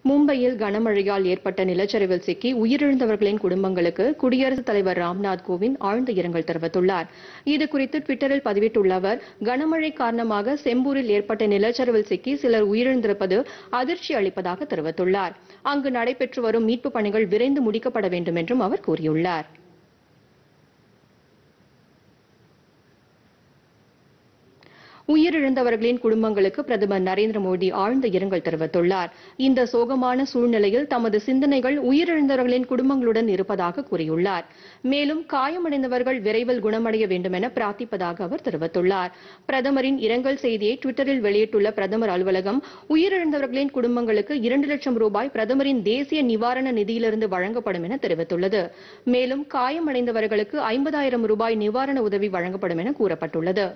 மும்பையில் கனமழையால் ஏற்பட்ட நிலச்சரிவில் சிக்கி உயிரிழந்தவர்களின் குடும்பங்களுக்கு குடியரசுத் தலைவர் ராம்நாத் கோவிந்த் ஆழ்ந்த இரங்கல் தெரிவித்துள்ளார் இதுகுறித்து டுவிட்டரில் பதிவிட்டுள்ள அவர் கனமழை காரணமாக செம்பூரில் ஏற்பட்ட நிலச்சரிவில் சிக்கி சிலர் உயிரிழந்திருப்பது அதிர்ச்சி அளிப்பதாக தெரிவித்துள்ளார் அங்கு நடைபெற்று வரும் மீட்புப் பணிகள் விரைந்து முடிக்கப்பட வேண்டும் என்றும் அவர் கூறியுள்ளார் உயிரிழந்தவர்களின் குடும்பங்களுக்கு பிரதமர் நரேந்திர மோடி ஆழ்ந்த இரங்கல் தெரிவித்துள்ளார் இந்த சோகமான சூழ்நிலையில் தமது சிந்தனைகள் உயிரிழந்தவர்களின் குடும்பங்களுடன் இருப்பதாக கூறியுள்ளார் மேலும் காயமடைந்தவர்கள் விரைவில் குணமடைய வேண்டும் என பிரார்த்திப்பதாக அவர் தெரிவித்துள்ளார் பிரதமரின் இரங்கல் செய்தியை டுவிட்டரில் வெளியிட்டுள்ள பிரதமர் அலுவலகம் உயிரிழந்தவர்களின் குடும்பங்களுக்கு இரண்டு லட்சம் ரூபாய் பிரதமரின் தேசிய நிவாரண நிதியிலிருந்து வழங்கப்படும் என தெரிவித்துள்ளது மேலும் காயமடைந்தவர்களுக்கு ஐம்பதாயிரம் ரூபாய் நிவாரண உதவி வழங்கப்படும் என கூறப்பட்டுள்ளது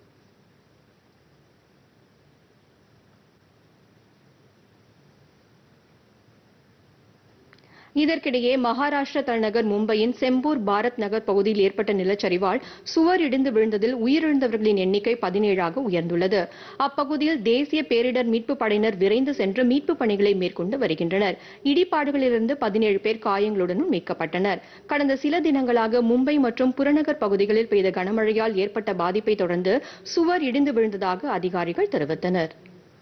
இதற்கிடையே மகாராஷ்டிர தலைநகர் மும்பையின் செம்பூர் பாரத் நகர் பகுதியில் ஏற்பட்ட நிலச்சரிவால் சுவர் இடிந்து விழுந்ததில் உயிரிழந்தவர்களின் எண்ணிக்கை பதினேழாக உயர்ந்துள்ளது அப்பகுதியில் தேசிய பேரிடர் மீட்புப் படையினர் விரைந்து சென்று மீட்புப் பணிகளை மேற்கொண்டு வருகின்றனர் இடிபாடுகளிலிருந்து பதினேழு பேர் காயங்களுடனும் மீட்கப்பட்டனர் கடந்த சில தினங்களாக மும்பை மற்றும் புறநகர் பகுதிகளில் பெய்த கனமழையால் ஏற்பட்ட பாதிப்பை தொடர்ந்து சுவர் இடிந்து விழுந்ததாக அதிகாரிகள் தெரிவித்தனர்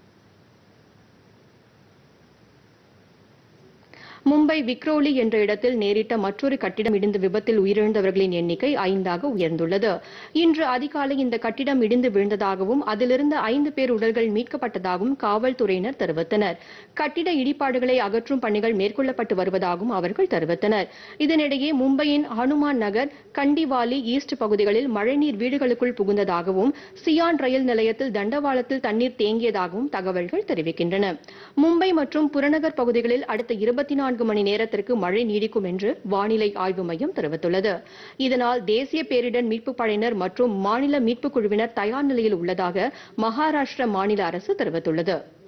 மும்பை விக்ரோலி என்ற இடத்தில் நேரிட்ட மற்றொரு கட்டிடம் இடிந்து விபத்தில் உயிரிழந்தவர்களின் எண்ணிக்கை ஐந்தாக உயர்ந்துள்ளது இன்று அதிகாலை இந்த கட்டிடம் இடிந்து விழுந்ததாகவும் அதிலிருந்து ஐந்து பேர் உடல்கள் மீட்கப்பட்டதாகவும் காவல்துறையினர் தெரிவித்தனர் கட்டிட இடிபாடுகளை அகற்றும் பணிகள் மேற்கொள்ளப்பட்டு வருவதாகவும் அவர்கள் தெரிவித்தனர் இதனிடையே மும்பையின் ஹனுமான் நகர் கண்டிவாலி ஈஸ்ட் பகுதிகளில் மழைநீர் வீடுகளுக்குள் புகுந்ததாகவும் சியான் ரயில் நிலையத்தில் தண்டவாளத்தில் தண்ணீர் தேங்கியதாகவும் தகவல்கள் தெரிவிக்கின்றன மும்பை மற்றும் புறநகர் பகுதிகளில் அடுத்த இருபத்தி நான்கு மணி நேரத்திற்கு மழை நீடிக்கும் என்று வானிலை ஆய்வு மையம் தெரிவித்துள்ளது இதனால் தேசிய பேரிடர் மீட்புப் படையினர் மற்றும் மாநில மீட்புக் குழுவினர் தயார் நிலையில் உள்ளதாக மகாராஷ்டிர மாநில அரசு தெரிவித்துள்ளது